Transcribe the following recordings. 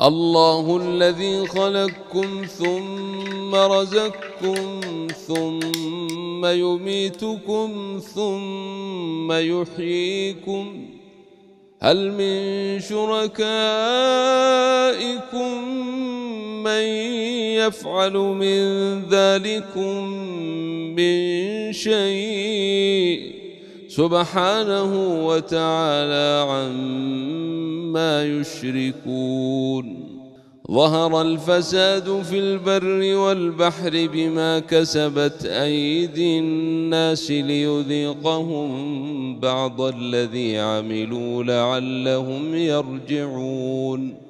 الله الذي خلقكم ثم رزقكم ثم يميتكم ثم يحييكم هل من شركائكم من يفعل من ذلكم من شيء سبحانه وتعالى عما يشركون ظهر الفساد في البر والبحر بما كسبت أيدي الناس ليذيقهم بعض الذي عملوا لعلهم يرجعون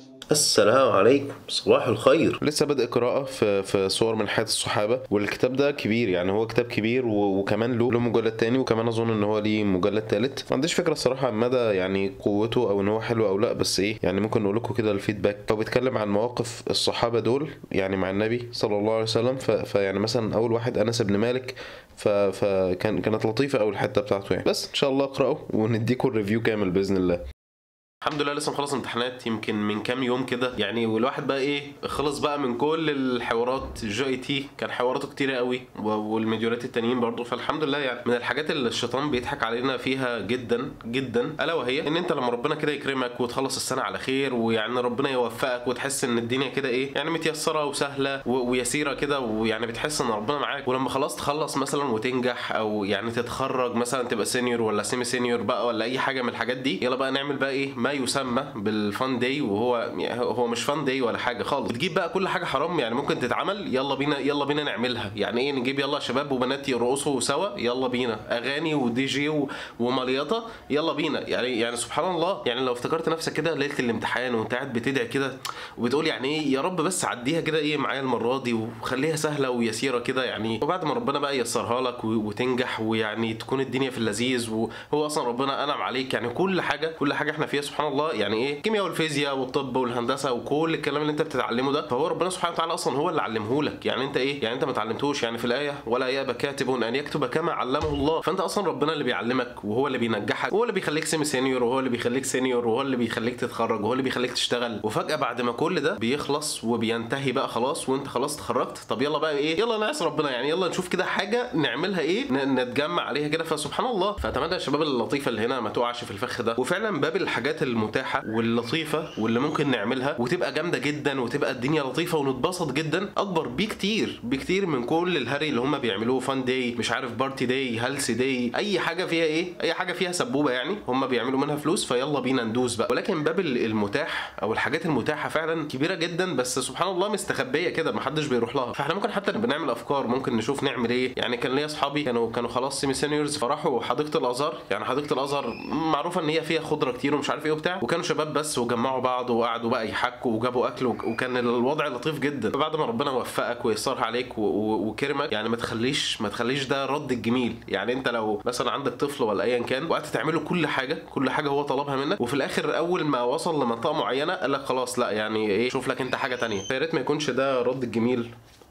السلام عليكم صباح الخير لسه بادئ قراءة في في صور من حياة الصحابة والكتاب ده كبير يعني هو كتاب كبير و- وكمان له له مجلد تاني وكمان اظن ان هو ليه مجلد تالت ما عنديش فكرة الصراحة عن مدى يعني قوته او ان هو حلو او لا بس ايه يعني ممكن نقول لكم كده الفيدباك هو بيتكلم عن مواقف الصحابة دول يعني مع النبي صلى الله عليه وسلم ف- فيعني مثلا اول واحد انس بن مالك ف- فكان كانت لطيفة اول الحتة بتاعته يعني بس ان شاء الله اقرأه ونديكم الريفيو كامل باذن الله الحمد لله لسه مخلص امتحانات يمكن من كام يوم كده يعني والواحد بقى ايه خلص بقى من كل الحوارات جو اي تي كان حواراته كتيره قوي و- والمديولات التانيين برضه فالحمد لله يعني من الحاجات اللي الشيطان بيضحك علينا فيها جدا جدا الا وهي ان انت لما ربنا كده يكرمك وتخلص السنه على خير ويعني ربنا يوفقك وتحس ان الدنيا كده ايه يعني متيسره وسهله و- ويسيره كده ويعني بتحس ان ربنا معاك ولما خلاص تخلص مثلا وتنجح او يعني تتخرج مثلا تبقى سينيور ولا سيمي سينيور بقى ولا اي حاجه من الحاجات دي يلا بقى نعمل بقى ايه ما يسمى بالفان داي وهو يعني هو مش فان داي ولا حاجه خالص بتجيب بقى كل حاجه حرام يعني ممكن تتعمل يلا بينا يلا بينا نعملها يعني ايه نجيب يلا شباب وبنات يرقصوا سوا يلا بينا اغاني ودي جي و- ومليطه يلا بينا يعني يعني سبحان الله يعني لو افتكرت نفسك كده ليله الامتحان وانت قاعد بتدعي كده وبتقول يعني ايه يا رب بس عديها كده ايه معايا المره دي وخليها سهله ويسيره كده يعني وبعد ما ربنا بقى ييسرها لك و- وتنجح ويعني تكون الدنيا في اللذيذ وهو اصلا ربنا انعم عليك يعني كل حاجه كل حاجه احنا فيها سبحان الله يعني ايه الكيمياء والفيزياء والطب والهندسه وكل الكلام اللي انت بتتعلمه ده فهو ربنا سبحانه وتعالى اصلا هو اللي علمه لك يعني انت ايه يعني انت ما اتعلمتوش يعني في الايه ولا يأبى كاتب ان يكتب كما علمه الله فانت اصلا ربنا اللي بيعلمك وهو اللي بينجحك وهو اللي بيخليك سيمي سينيور وهو اللي بيخليك سينيور وهو اللي بيخليك تتخرج وهو اللي بيخليك تشتغل وفجاه بعد ما كل ده بيخلص وبينتهي بقى خلاص وانت خلاص اتخرجت طب يلا بقى ايه يلا نعصي ربنا يعني يلا نشوف كده حاجه نعملها ايه ن- نتجمع عليها كده فسبحان الله فاتمنى الشباب اللطيفه اللي هنا ما تقعش في الفخ ده وفعلا باب الحاجات المتاحه واللطيفه واللي ممكن نعملها وتبقى جامده جدا وتبقى الدنيا لطيفه ونتبسط جدا اكبر بكتير بكتير من كل الهري اللي هم بيعملوه فان داي مش عارف بارتي داي هلس داي اي حاجه فيها ايه اي حاجه فيها سبوبه يعني هم بيعملوا منها فلوس فيلا بينا ندوس بقى ولكن باب ال- المتاح او الحاجات المتاحه فعلا كبيره جدا بس سبحان الله مستخبيه كده محدش بيروح لها فاحنا ممكن حتى نبقى نعمل افكار ممكن نشوف نعمل ايه يعني كان ليا اصحابي كانوا كانوا خلاص سيمي سينيورز فراحوا حديقه الازهر يعني حديقه الازهر معروفه ان هي فيها خضره كتير ومش عارف ايه وبتاع وكانوا شباب بس وجمعوا بعض وقعدوا بقى يحكوا وجابوا اكل وك- وكان الوضع لطيف جدا فبعد ما ربنا وفقك ويسرها عليك و- و- وكرمك يعني ما تخليش ما تخليش ده رد الجميل يعني انت لو مثلا عندك طفل ولا ايا كان وقعدت تعمله كل حاجه كل حاجه هو طلبها منك وفي الاخر اول ما وصل لمنطقه معينه قال لك خلاص لا يعني ايه شوف لك انت حاجه تانية فيا ريت ما يكونش ده رد الجميل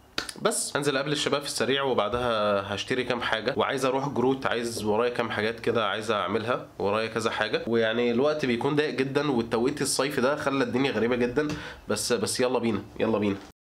بس هنزل قبل الشباب في السريع وبعدها هشتري كام حاجه وعايز اروح جروت عايز ورايا كام حاجات كده عايز اعملها ورايا كذا حاجه ويعني الوقت بيكون ضيق جدا والتوقيت الصيفي ده خلى الدنيا غريبه جدا بس بس يلا بينا يلا بينا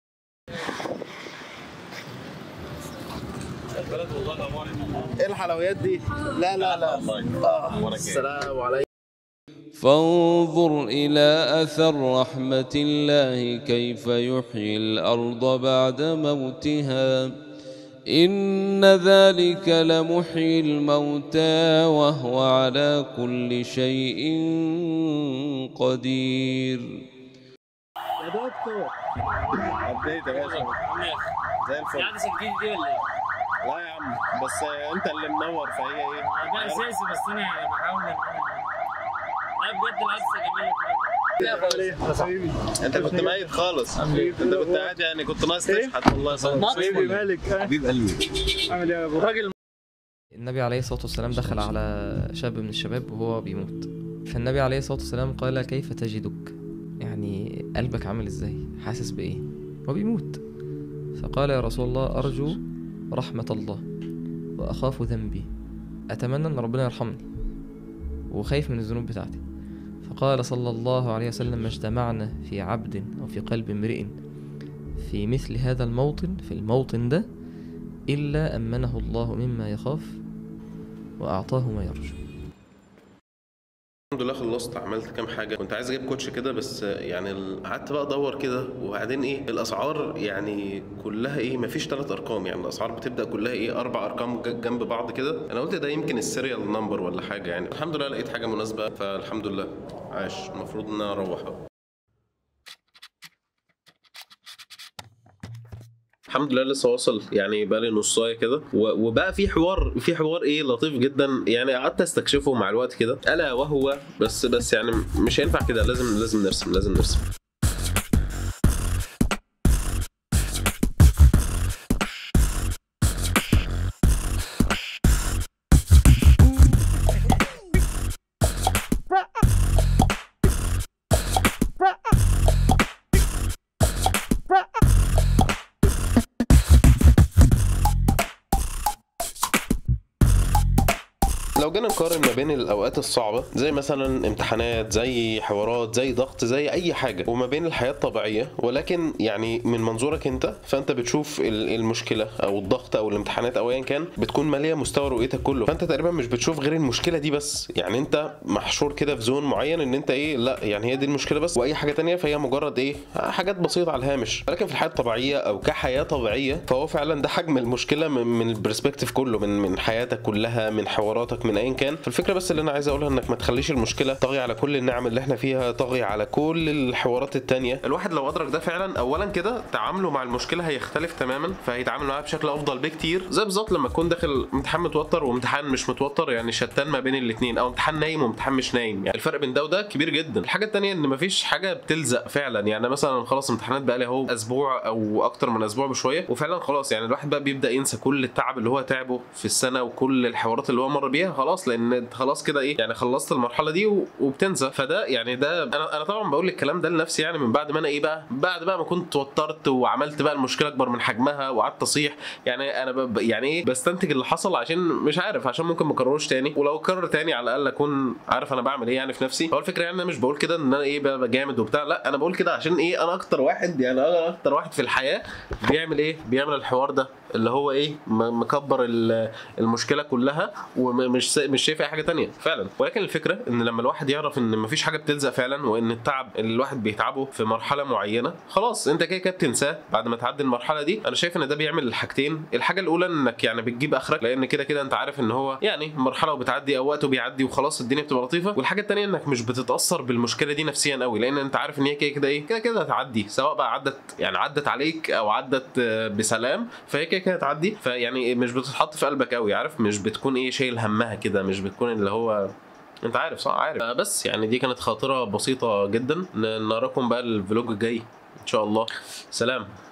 ايه الحلويات دي لا لا لا السلام عليكم فانظر إلى أثر رحمة الله كيف يحيي الأرض بعد موتها إن ذلك لمحيي الموتى وهو على كل شيء قدير يا دكتور عديت يا باشا زي الفل العدسه الجديده دي ولا ايه؟ لا يا عم بس انت اللي منور فهي ايه ده اساسي بس انا بحاول ان انا لا بجد العدسه جميله انت كنت ميت خالص انت كنت قاعد يعني كنت ناقص تشحت والله صح حبيبي مالك حبيب قلبي عامل ايه يا ابو راجل النبي عليه الصلاة والسلام دخل على شاب من الشباب وهو بيموت فالنبي عليه الصلاة والسلام قال كيف تجدك يعني قلبك عامل ازاي حاسس بايه هو بيموت فقال يا رسول الله أرجو رحمة الله وأخاف ذنبي أتمنى أن ربنا يرحمني وخايف من الذنوب بتاعتي فقال صلى الله عليه وسلم ما اجتمعنا في عبد أو في قلب امرئ في مثل هذا الموطن في الموطن ده إلا أمنه الله مما يخاف وأعطاه ما يرجو الحمد لله خلصت عملت كام حاجه كنت عايز اجيب كوتش كده بس يعني ال- قعدت بقى ادور كده وبعدين ايه الاسعار يعني كلها ايه مفيش ثلاث ارقام يعني الاسعار بتبدا كلها ايه اربع ارقام ج- جنب بعض كده انا قلت ده يمكن السيريال نمبر ولا حاجه يعني الحمد لله لقيت حاجه مناسبه فالحمد لله عاش المفروض ان انا اروح أهو. الحمد لله لسه واصل يعني بقى لي نصايه كده و- وبقى في حوار في حوار ايه لطيف جدا يعني قعدت استكشفه مع الوقت كده الا وهو بس بس يعني مش هينفع كده لازم لازم نرسم لازم نرسم لو جينا نقارن ما بين الاوقات الصعبه زي مثلا امتحانات زي حوارات زي ضغط زي اي حاجه وما بين الحياه الطبيعيه ولكن يعني من منظورك انت فانت بتشوف ال- المشكله او الضغط او الامتحانات او ايا كان بتكون ماليه مستوى رؤيتك كله فانت تقريبا مش بتشوف غير المشكله دي بس يعني انت محشور كده في زون معين ان انت ايه لا يعني هي دي المشكله بس واي حاجه تانية فهي مجرد ايه حاجات بسيطه على الهامش ولكن في الحياه الطبيعيه او كحياه طبيعيه فهو فعلا ده حجم المشكله من, من البرسبكتيف كله من من حياتك كلها من حواراتك من ايا كان فالفكره بس اللي انا عايز اقولها انك ما تخليش المشكله طاغي على كل النعم اللي احنا فيها طاغي على كل الحوارات التانية الواحد لو ادرك ده فعلا اولا كده تعامله مع المشكله هيختلف تماما فهيتعامل معاها بشكل افضل بكتير زي بالظبط لما تكون داخل امتحان متوتر وامتحان مش متوتر يعني شتان ما بين الاثنين او امتحان نايم وامتحان مش نايم يعني الفرق بين ده وده كبير جدا الحاجه التانية ان مفيش حاجه بتلزق فعلا يعني مثلا خلاص امتحانات بقى لي اهو اسبوع او اكتر من اسبوع بشويه وفعلا خلاص يعني الواحد بقى بيبدا ينسى كل التعب اللي هو تعبه في السنه وكل الحوارات اللي هو مر بيها خلاص لان انت خلاص كده ايه يعني خلصت المرحله دي و- وبتنسى فده يعني ده انا انا طبعا بقول الكلام ده لنفسي يعني من بعد ما انا ايه بقى بعد بقى ما كنت توترت وعملت بقى المشكله اكبر من حجمها وقعدت اصيح يعني انا ب... يعني ايه بستنتج اللي حصل عشان مش عارف عشان ممكن ما اكرروش تاني ولو كرر تاني على الاقل اكون عارف انا بعمل ايه يعني في نفسي هو الفكره يعني انا مش بقول كده ان انا ايه بقى جامد وبتاع لا انا بقول كده عشان ايه انا اكتر واحد يعني انا اكتر واحد في الحياه بيعمل ايه بيعمل الحوار ده اللي هو ايه م- مكبر ال- المشكله كلها ومش سا- مش شايف اي حاجه تانية فعلا ولكن الفكره ان لما الواحد يعرف ان مفيش حاجه بتلزق فعلا وان التعب اللي الواحد بيتعبه في مرحله معينه خلاص انت كده كده بتنساه بعد ما تعدي المرحله دي انا شايف ان ده بيعمل الحاجتين الحاجه الاولى انك يعني بتجيب اخرك لان كده كده انت عارف ان هو يعني مرحله وبتعدي او وقته بيعدي وخلاص الدنيا بتبقى لطيفه والحاجه الثانيه انك مش بتتاثر بالمشكله دي نفسيا قوي لان انت عارف ان هي كده كده ايه كده كده هتعدي سواء بقى عدت يعني عدت عليك او عدت آه، بسلام فهي كده كده هتعدي فيعني مش بتتحط في قلبك قوي عارف مش بتكون ايه شايل همها كده مش بتكون اللي هو انت عارف صح عارف آه، بس يعني دي كانت خاطره بسيطه جدا ن- نراكم بقى الفلوج الجاي ان شاء الله سلام